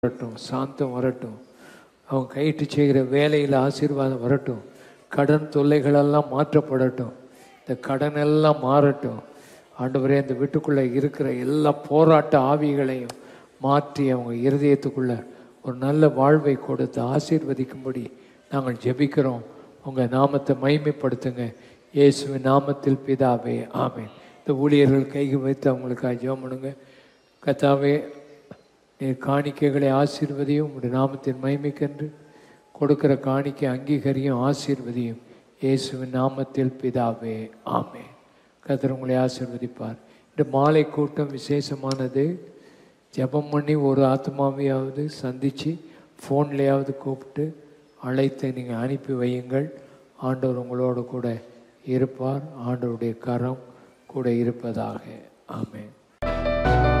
வரட்டும் சாந்தம் வரட்டும் அவங்க கையிட்டு செய்கிற வேலையில் ஆசீர்வாதம் வரட்டும் கடன் தொல்லைகளெல்லாம் மாற்றப்படட்டும் இந்த கடன் எல்லாம் மாறட்டும் ஆண்டவரே இந்த வீட்டுக்குள்ளே இருக்கிற எல்லா போராட்ட ஆவிகளையும் மாற்றி அவங்க இருதயத்துக்குள்ள ஒரு நல்ல வாழ்வை கொடுத்து ஆசீர்வதிக்கும்படி நாங்கள் ஜெபிக்கிறோம் உங்கள் நாமத்தை மைமைப்படுத்துங்க இயேசுவின் நாமத்தில் பிதாவே ஆமென் இந்த ஊழியர்கள் கைகு வைத்து அவங்களுக்காக ஜெபம் பண்ணுங்க கத்தாவே நீர் காணிக்கைகளை ஆசீர்வதியும் உடைய நாமத்தின் மகிமைக்கென்று கொடுக்கிற காணிக்கை அங்கீகரியும் ஆசீர்வதியும் இயேசுவின் நாமத்தில் பிதாவே ஆமே கத்தர் உங்களை ஆசீர்வதிப்பார் இந்த மாலை கூட்டம் விசேஷமானது ஜெபம் பண்ணி ஒரு ஆத்மாவையாவது சந்தித்து ஃபோன்லேயாவது கூப்பிட்டு அழைத்து நீங்கள் அனுப்பி வையுங்கள் ஆண்டவர் உங்களோடு கூட இருப்பார் ஆண்டவருடைய கரம் கூட இருப்பதாக ஆமென்